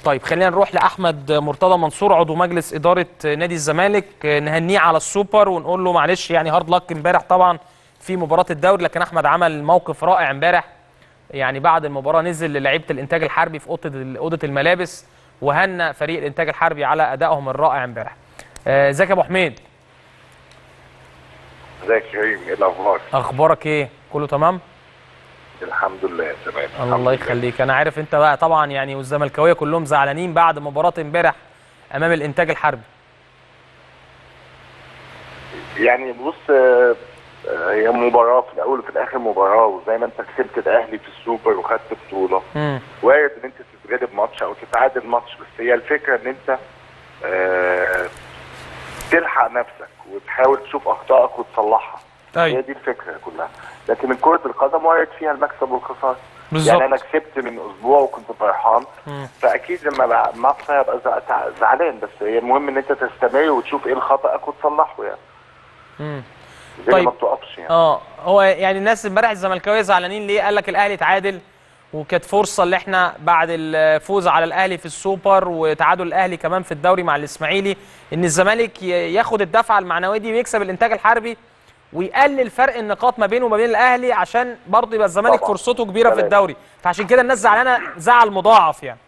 طيب خلينا نروح لاحمد مرتضى منصور عضو مجلس اداره نادي الزمالك نهنيه على السوبر ونقول له معلش يعني هارد لك امبارح طبعا في مباراه الدوري لكن احمد عمل موقف رائع امبارح يعني بعد المباراه نزل للعيبه الانتاج الحربي في اوضه اوضه الملابس وهنى فريق الانتاج الحربي على ادائهم الرائع امبارح آه، ازيك يا ابو حميد ازيك يا كريم ايه الاخبار؟ اخبارك ايه كله تمام الحمد لله تمام الحمد الله لله. يخليك انا عارف انت بقى طبعا يعني والزملكاويه كلهم زعلانين بعد مباراه امبارح امام الانتاج الحربي يعني بص آه، آه، هي مباراة في الأول وفي الآخر مباراة وزي ما أنت كسبت الأهلي في السوبر وخدت بطولة امم وارد إن أنت تتغلب ماتش أو تتعادل ماتش بس هي الفكرة إن أنت آه، تلحق نفسك وتحاول تشوف أخطائك وتصلحها هي ايوه دي الفكرة كلها لكن من كرة القدم وارد فيها المكسب والخسارة بالظبط. يعني أنا كسبت من أسبوع وكنت فرحان مم. فاكيد لما بقى- ما اخسر هبقى زع- تع- زعلان بس هي المهم ان انت تستمر وتشوف ايه خطأك وتصلحه يعني امم زي طيب. ما بتقفش يعني اه هو يعني الناس امبارح الزملكاويه زعلانين ليه قال لك الاهلي تعادل وكانت فرصه اللي احنا بعد الفوز على الاهلي في السوبر وتعادل الاهلي كمان في الدوري مع الاسماعيلي ان الزمالك ي- ياخد الدفعه المعنويه دي ويكسب الانتاج الحربي ويقلل فرق النقاط ما بينه وما بين الاهلي عشان برضه يبقى الزمالك طبعا. فرصته كبيره في تمام. الدوري فعشان كده الناس زعلانه زعل مضاعف يعني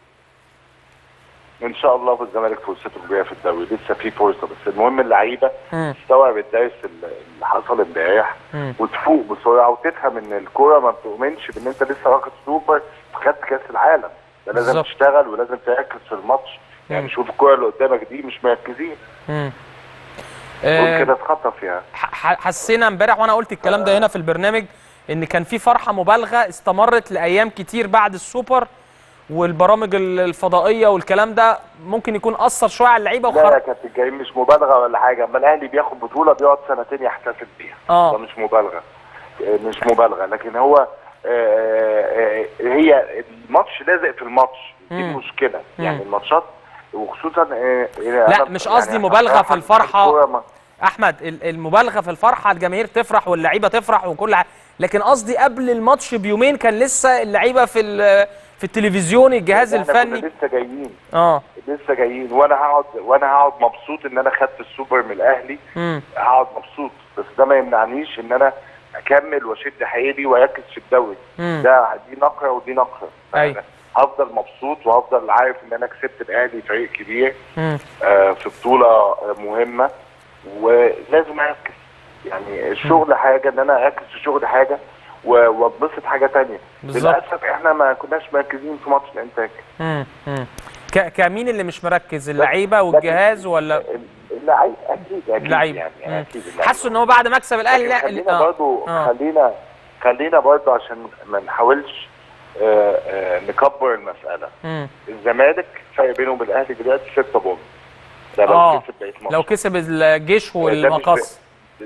ان شاء الله في الزمالك فرصته كبيره في الدوري لسه في فرصه بس المهم اللعيبه مم. تستوعب الدرس اللي اللي حصل امبارح مم. وتفوق بسرعه وتفهم ان الكوره ما بتؤمنش بان انت لسه واخد سوبر خدت كاس العالم ده لازم بالظبط. تشتغل ولازم تركز في الماتش يعني مم. شوف الكوره اللي قدامك دي مش مركزين مم. دول آه، كده اتخطف يعني ح- حسينا امبارح وانا قلت الكلام ده هنا في البرنامج ان كان في فرحه مبالغه استمرت لايام كتير بعد السوبر والبرامج ال- الفضائيه والكلام ده ممكن يكون اثر شويه على اللعيبه لا يا وخرج كابتن كريم مش مبالغه ولا حاجه اما الاهلي بياخد بطوله بيقعد سنتين يحتفل بيها آه. ده مش مبالغه آه، مش مبالغه لكن هو آه، آه، هي الماتش لازق في الماتش دي مم. المشكله مم. يعني الماتشات وخصوصا آه، لا، أنا مش يعني قصدي مبالغة في الفرحة. الكورة ما- احمد ال- المبالغه في الفرحه الجماهير تفرح واللعيبه تفرح وكل حاجه لكن قصدي قبل الماتش بيومين كان لسه اللعيبه في ال- في التلفزيون الجهاز إحنا كنا الفني لسه جايين اه لسه جايين وانا هقعد وانا هقعد مبسوط ان انا خدت السوبر من الاهلي امم هقعد مبسوط بس ده ما يمنعنيش ان انا اكمل واشد حيلي واركز في الدوري مم. ده دي نقره ودي نقره أيوة. فأنا هفضل مبسوط وهفضل عارف ان انا كسبت الاهلي فريق كبير امم آه، في بطوله آه، مهمه ولازم اركز يعني الشغل حاجه ان انا اركز في الشغل حاجه و- واتبسط حاجه تانية بالظبط. للاسف احنا ما كناش مركزين في ماتش الانتاج امم امم ك- كمين اللي مش مركز اللعيبه والجهاز ولا اللعيب اكيد اكيد اللعيب يعني مم. اكيد اللعيب. حسوا ان هو بعد مكسب الاهلي لا خلينا آه. برضو آه. خلينا خلينا برضو عشان ما نحاولش آه، آه، نكبر المسألة مم. الزمالك فرق بينه وبين الأهلي دلوقتي 6 بونت ده لو اه كسب بقية ماتش لو كسب الجيش ده مش والمقص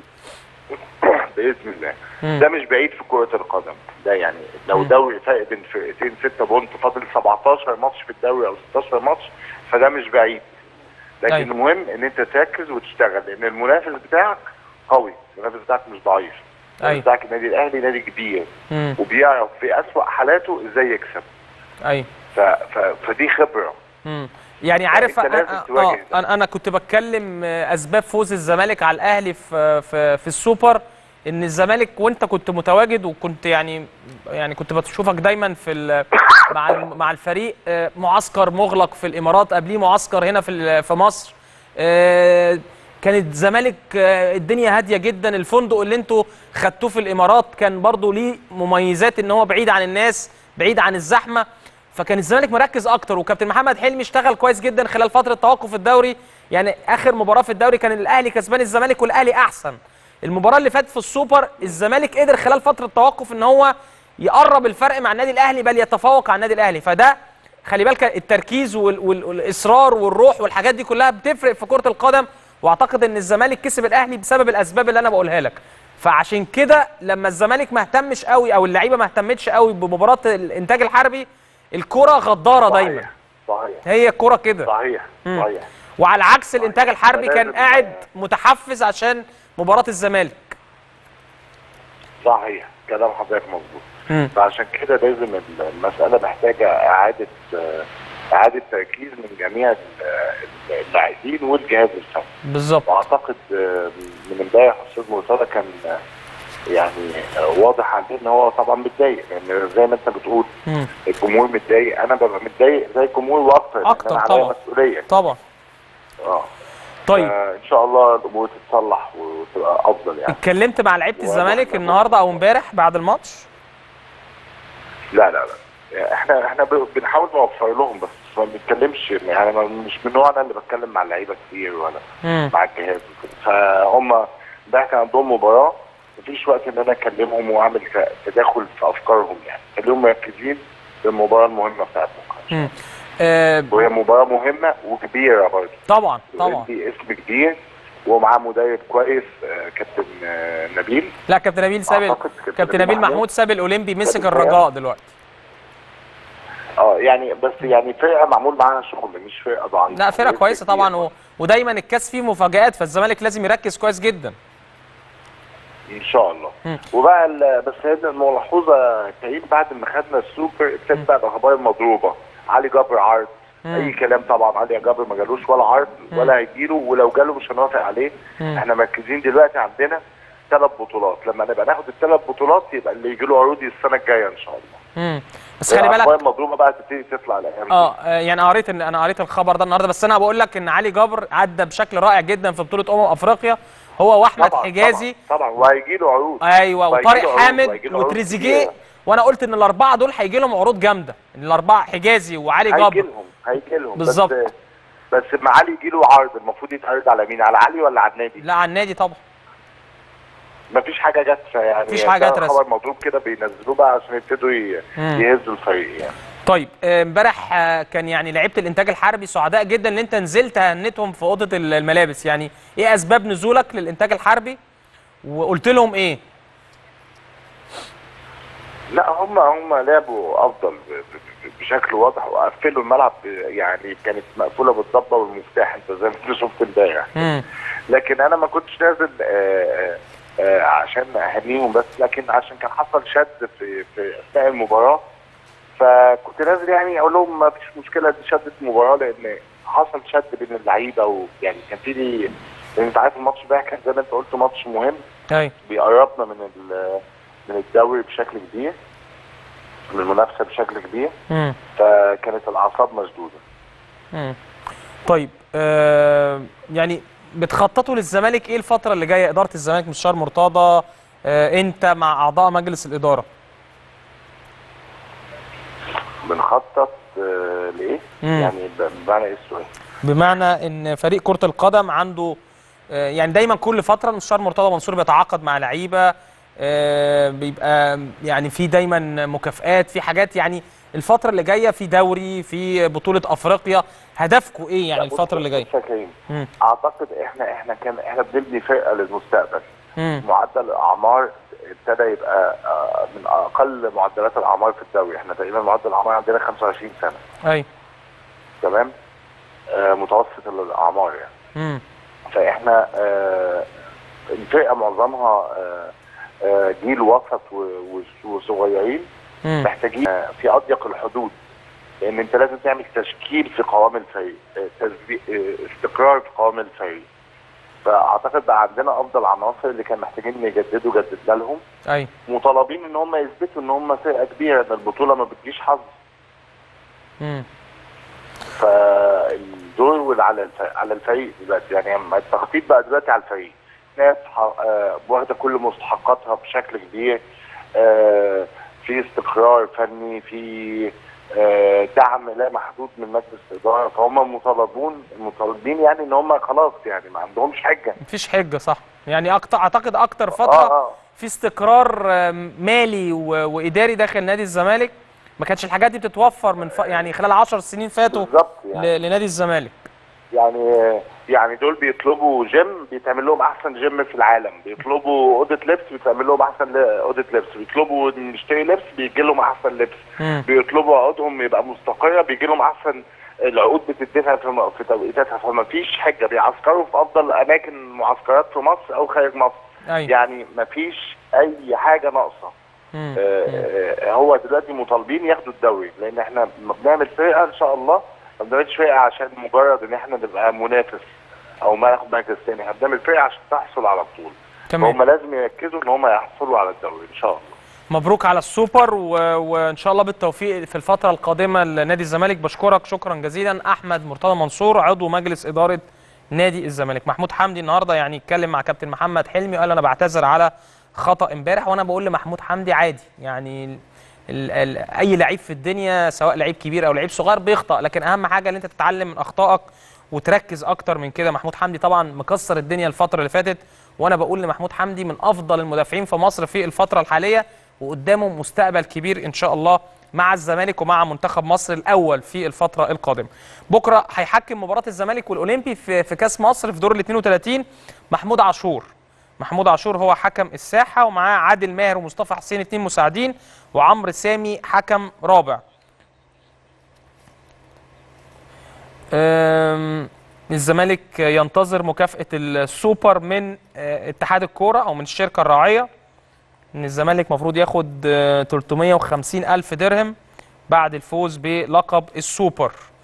بإذن الله مم. ده مش بعيد في كرة القدم ده يعني لو مم. دوري فرق بين فرقتين 6 بونت فاضل 17 ماتش في الدوري أو 16 ماتش فده مش بعيد لكن أيوة. المهم ان انت تركز وتشتغل لان المنافس بتاعك قوي المنافس بتاعك مش ضعيف المنافس أيوة. بتاعك النادي الاهلي نادي كبير مم. وبيعرف في اسوأ حالاته ازاي يكسب ايوه ف... ف... فدي خبره مم. يعني عارف أنت لازم أنا, تواجه آه ده. انا انا كنت بتكلم آه، اسباب فوز الزمالك على الاهلي في في في السوبر ان الزمالك وانت كنت متواجد وكنت يعني يعني كنت بشوفك دايما في ال- مع الم- مع الفريق آه، معسكر مغلق في الامارات قبليه معسكر هنا في ال- في مصر آه، كانت الزمالك آه، الدنيا هاديه جدا الفندق اللي انتوا خدتوه في الامارات كان برضو ليه مميزات ان هو بعيد عن الناس بعيد عن الزحمه فكان الزمالك مركز اكتر وكابتن محمد حلمي اشتغل كويس جدا خلال فتره توقف الدوري يعني اخر مباراه في الدوري كان الاهلي كسبان الزمالك والاهلي احسن المباراه اللي فاتت في السوبر الزمالك قدر خلال فتره التوقف ان هو يقرب الفرق مع النادي الاهلي بل يتفوق على النادي الاهلي فده خلي بالك التركيز وال وال والاصرار والروح والحاجات دي كلها بتفرق في كره القدم واعتقد ان الزمالك كسب الاهلي بسبب الاسباب اللي انا بقولها لك فعشان كده لما الزمالك ما اهتمش قوي او اللعيبه ما اهتمتش قوي بمباراه الانتاج الحربي الكره غداره دايما صحيح صحيح هي الكره كده صحيح مم. صحيح وعلى عكس الانتاج الحربي كان فلازم- قاعد متحفز عشان مباراه الزمالك صحيح كلام حضرتك مظبوط مم. فعشان كده لازم المساله محتاجه اعاده آه، اعاده تركيز من جميع ال- اللاعبين والجهاز الفني بالظبط واعتقد آه، من امبارح استاذ مرتضى كان آه، يعني آه، واضح عليه ان هو طبعا متضايق لان زي ما انت بتقول مم. الجمهور متضايق انا ببقى متضايق زي الجمهور واكتر لأن أكتر أنا عليا طبعا. مسؤوليه طبعا اه طيب ان شاء الله الامور تتصلح وتبقى افضل يعني اتكلمت مع لعيبه واضح الزمالك إن- النهارده او امبارح بعد الماتش لا لا لا احنا احنا ب- بنحاول نوفر لهم بس ما بنتكلمش يعني انا مش من نوع انا اللي بتكلم مع اللعيبه كتير ولا مم. مع الجهاز وكده فهم امبارح كان عندهم مباراه مفيش وقت ان انا اكلمهم واعمل ت- تداخل في افكارهم يعني خليهم مركزين في المباراه المهمه بتاعت بكره مم. آه وهي مباراه مهمه وكبيره برضه طبعا طبعا دي اسم كبير ومعاه مدرب كويس آه، كابتن آه، نبيل لا كابتن نبيل ساب أعتقد كابتن نبيل محمود ساب الاولمبي مسك الرجاء دلوقتي اه يعني بس يعني فرقه معمول معاها شغل مش فرقه ضعيفه لا فرقه اسم كويسه كبير. طبعا و... ودايما الكاس فيه مفاجآت فالزمالك لازم يركز كويس جدا ان شاء الله مم. وبقى ال- بس هي الملحوظه كريم بعد ما خدنا السوبر ابتدت بقى الاخبار المضروبه علي جبر عرض مم. اي كلام طبعا علي جبر ما جالوش ولا عرض ولا هيجيله ولو جاله مش هنوافق عليه مم. احنا مركزين دلوقتي عندنا ثلاث بطولات لما نبقى ناخد الثلاث بطولات يبقى اللي يجي له عروض السنه الجايه ان شاء الله مم. بس خلي بالك الاخبار المضروبه بقى تبتدي تطلع الايام دي. اه آه، يعني قريت ان انا قريت الخبر ده النهارده بس انا بقول لك ان علي جبر عدى بشكل رائع جدا في بطوله امم افريقيا هو واحمد طبعا حجازي طبعا, طبعا وهيجي له عروض ايوه وهيجي وطارق له عروض، حامد وهيجي له عروض وتريزيجيه كتيرة. وانا قلت ان الاربعه دول هيجي لهم عروض جامده الاربعه حجازي وعلي هيجي جبر لهم هيجي لهم بالظبط. بس بس ما علي يجي له عرض المفروض يتعرض على مين على علي ولا على النادي لا على النادي طبعا مفيش حاجه جت يعني مفيش حاجة جت ده رسمي. خبر مضروب كده بينزلوه بقى عشان يبتدوا ي- مم. يهزوا الفريق يعني طيب آه، امبارح آه، كان يعني لعيبه الانتاج الحربي سعداء جدا ان انت نزلت هنتهم في اوضه ال- الملابس يعني ايه اسباب نزولك للانتاج الحربي وقلت لهم ايه لا هم هم لعبوا افضل ب- ب- بشكل واضح وقفلوا الملعب ب- يعني كانت مقفوله بالضبه والمفتاح انت زي ما انت شفت امبارح مم. لكن انا ما كنتش نازل آه، آه، عشان اهنيهم بس لكن عشان كان حصل شد في في اثناء المباراه فكنت نازل يعني اقول لهم ما فيش مشكله دي شدت المباراه لان حصل شد بين اللعيبه ويعني كان في لي لان انت عارف الماتش ده كان زي ما انت قلت ماتش مهم ايوه بيقربنا من ال- من الدوري بشكل كبير من المنافسه بشكل كبير مم. فكانت الاعصاب مشدوده مم. طيب آه يعني بتخططوا للزمالك ايه الفتره اللي جايه اداره الزمالك مستشار مرتضى آه انت مع اعضاء مجلس الاداره بنخطط آه، لايه؟ مم. يعني ب- بمعنى ايه السؤال؟ بمعنى ان فريق كره القدم عنده آه، يعني دايما كل فتره المستشار مرتضى منصور بيتعاقد مع لعيبه آه، بيبقى يعني في دايما مكافآت في حاجات يعني الفتره اللي جايه في دوري في بطوله افريقيا هدفكم ايه يعني لا، بص- الفتره اللي جايه بص يا كريم مم. اعتقد احنا احنا كان احنا بنبني فرقه للمستقبل مم. معدل الاعمار ابتدى يبقى آه، من اقل معدلات الاعمار في الدوري احنا تقريبا معدل الاعمار عندنا 25 سنه ايوه تمام آه، متوسط الاعمار يعني مم. فاحنا آه، الفرقه معظمها آه، آه، جيل وسط و- و- وصغيرين مم. محتاجين آه، في اضيق الحدود لان انت لازم تعمل تشكيل في قوام الفريق آه، تسبي- آه، استقرار في قوام الفريق فاعتقد بقى عندنا افضل عناصر اللي كان محتاجين نجددوا جددنا لهم ايوه مطالبين ان هم يثبتوا ان هم فرقه كبيره ان البطوله ما بتجيش حظ مم. فالدور وال- على الف- على الفريق دلوقتي يعني أما التخطيط بقى دلوقتي على الفريق ناس ح- آه، واخده كل مستحقاتها بشكل كبير آه، في استقرار فني في آه، دعم لا محدود من مجلس الاداره فهم مطالبون مطالبين يعني ان هم خلاص يعني ما عندهمش حجه مفيش حجه صح يعني اكتر اعتقد اكتر اه فتره اه في استقرار آه، مالي و- واداري داخل نادي الزمالك ما كانتش الحاجات دي بتتوفر من ف... يعني خلال 10 سنين فاتوا بالظبط يعني ل... لنادي الزمالك يعني يعني دول بيطلبوا جيم بيتعمل لهم احسن جيم في العالم بيطلبوا اوضه لبس بيتعمل لهم احسن ل- اوضه لبس بيطلبوا نشتري لبس بيجي لهم احسن لبس مم. بيطلبوا عقودهم يبقى مستقره بيجي لهم احسن العقود بتدفع في م- في توقيتاتها فما فيش حجه بيعسكروا في افضل اماكن معسكرات في مصر او خارج مصر ايوه يعني ما فيش اي حاجه ناقصه مم. آه، مم. آه، هو دلوقتي مطالبين ياخدوا الدوري لان احنا لما بنعمل فرقه ان شاء الله ما بنعملش فرقه عشان مجرد ان احنا نبقى منافس او ما ناخد مركز تاني احنا بنعمل فرقه عشان تحصل على بطوله تمام هم لازم يركزوا ان هم يحصلوا على الدوري ان شاء الله مبروك على السوبر و... وان شاء الله بالتوفيق في الفتره القادمه لنادي الزمالك بشكرك شكرا جزيلا احمد مرتضى منصور عضو مجلس اداره نادي الزمالك محمود حمدي النهارده يعني اتكلم مع كابتن محمد حلمي وقال انا بعتذر على خطا امبارح وانا بقول لمحمود حمدي عادي يعني ال... ال... ال... اي لعيب في الدنيا سواء لعيب كبير او لعيب صغير بيخطا لكن اهم حاجه ان انت تتعلم من اخطائك وتركز اكتر من كده محمود حمدي طبعا مكسر الدنيا الفتره اللي فاتت وانا بقول لمحمود حمدي من افضل المدافعين في مصر في الفتره الحاليه وقدامه مستقبل كبير ان شاء الله مع الزمالك ومع منتخب مصر الاول في الفتره القادمه. بكره هيحكم مباراه الزمالك والاولمبي في في كاس مصر في دور ال 32 محمود عاشور. محمود عاشور هو حكم الساحه ومعاه عادل ماهر ومصطفى حسين اثنين مساعدين وعمرو سامي حكم رابع. أم، الزمالك ينتظر مكافاه السوبر من آه، اتحاد الكوره او من الشركه الراعيه ان الزمالك المفروض ياخد آه، 350 الف درهم بعد الفوز بلقب السوبر